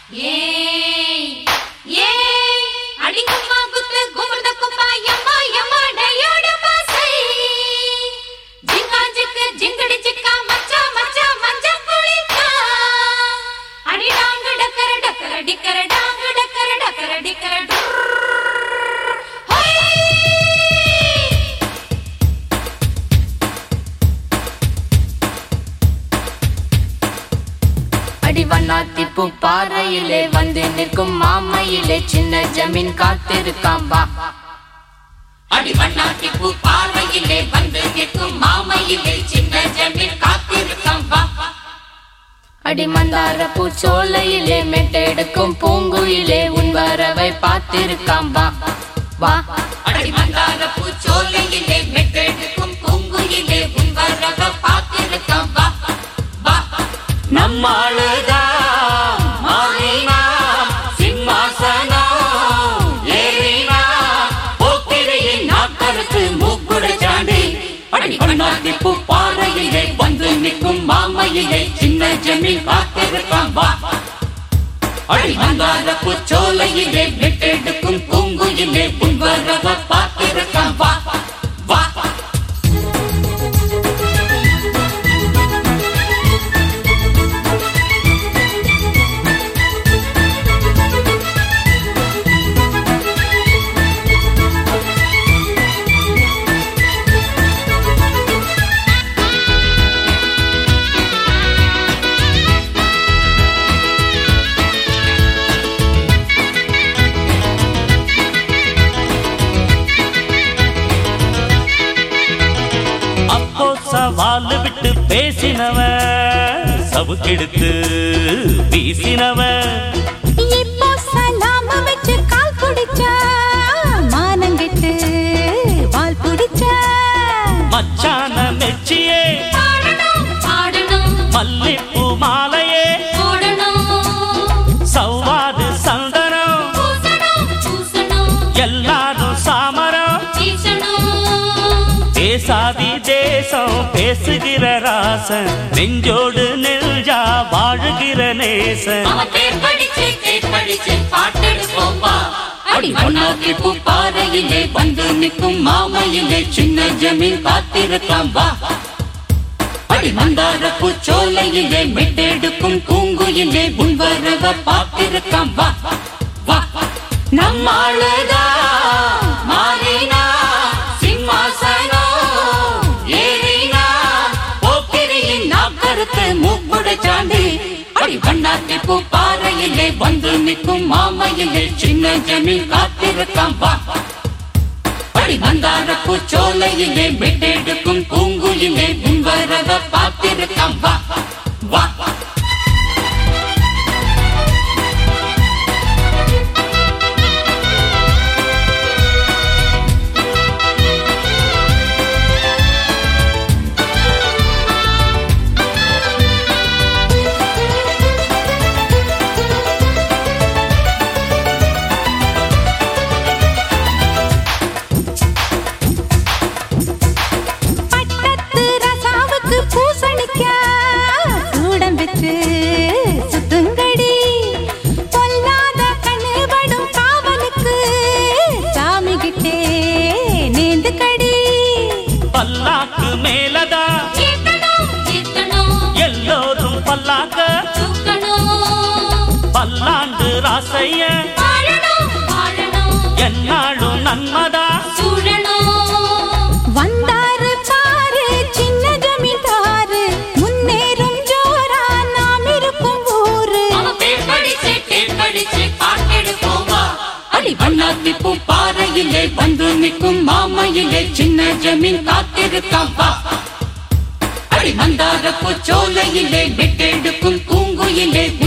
ஏய் ஏய் அடிக்குமா குத்து குமுர்த குப்பா யம்மா யம்மா டயோட பாசை ஜிங்கா ஜிக்கு ஜிங்கடி ஜிக்கா மச்சா மச்சா மஞ்சா குளிக்கா அடி டாங்கு டக்கர டக்கர டிக்கர டாங்கு டக்கர டக்கர டிக்கர ஹோய் அடிவண்ணாத்திப்பு பாறையிலே வந்து நிற்கும் மாமையிலே சின்ன ஜமீன் காத்திருக்காம் வா அடி வண்ணாட்டி பூ பார்வையிலே வந்து நிற்கும் மாமையிலே சின்ன ஜமீன் காத்திருக்காம் வா அடி மந்தார பூச்சோலையிலே மெட்டெடுக்கும் பூங்குயிலே உன் வரவை பார்த்திருக்காம் வா வா அடி மந்தார பூச்சோலையிலே மெட்டெடுக்கும் பூங்குயிலே உன் வரவ பார்த்திருக்காம் வா வா நம்மாளுதான் மாறினாம் சிம்மாசனம் ஏறினாம் போக்கிரியின் நாக்கருக்கு மூக்குட சாண்டி அடி வண்ணாட்டி பூ பாறையிலே வந்து நிற்கும் மாமையிலே சின்ன ஜமீன் காத்திருக்காம் வா அடி மந்தார பூச்சோலையிலே மெட்டெடுக்கும் பூங்குயிலே உன் வரவ பார்த்திருக்காம் வா வா அப்போ சவால் விட்டு பேசினவன் சவுக்கெடுத்து வீசினவன் இப்போ சலாம வச்சு கால் புடிச்சா மானங்கெட்டு வால் புடிச்சா மச்சான மெச்சியே பாடணும் பாடணும் மல்லிப்பூ மாலையே போடணும் சவ்வாது சந்தனம் பூசணும் பூசணும் எல்லாரும் சாமரம் வீசணும் பேசாதி தேசம் பேசுகிற ராசன் நெஞ்சோடு நெஞ்சா வாழுகிற நேசன் அவன் பேர் படிச்சு பேர் படிச்சு பாட்டெடுப்போம் வா அடி வண்ணாத்தி பூ பாறையிலே வந்து நிற்கும் மாமையிலே சின்ன ஜமீன் காத்திருக்காம் வா அடி மந்தார பூச்சோலையிலே மெட்டெடுக்கும் பூங்குயிலே உன் வரவ பார்த்திருக்காம் வா வா நம்மாளுதான் மாறினா சிம்மாசனம் ஏறினா போக்கிரியின் நாக்கருத்து மூக்குட சாண்டி அடி வண்ணாத்தி பூ பாறையிலே வந்து நிற்கும் மாமையிலே சின்ன ஜமீன் காத்திருக்காம் வா அடி மந்தார பூச்சோலையிலே மெட்டெடுக்கும் பூங்குயிலே உன் வரவ பார்த்திருக்காம் வா வா பட்டத்து ரசாவுக்கு பூசணிக்கா சூடம் வச்சு சுத்துங்கடி பொல்லாத கண்ணு படும் காவலுக்கு சாமி கிட்டே நேந்து கடி பல்லாக்கு மேலதா ஏத்தணும் ஏத்தணும் எல்லோரும் பல்லாக்க தூக்கணும் பல்லாண்டு ராசைய வாழணும் வாழணும் என்னாலும் நன்மதா சூழணும் வந்தாரு பாரு சின்ன ஜமீன்தாரு முன்னேறும் ஜோரா நாம் இருக்கும் ஊரு அவன் பேர் படிச்சு பேர் படிச்சு பாட்டெடுப்போம் வா அடி வண்ணாத்தி பூ பாறையிலே வந்து நிற்கும் மாமையிலே சின்ன ஜமீன் காத்திருக்காம் வா அடி மந்தார பூச்சோலையிலே மெட்டெடுக்கும் பூங்குயிலே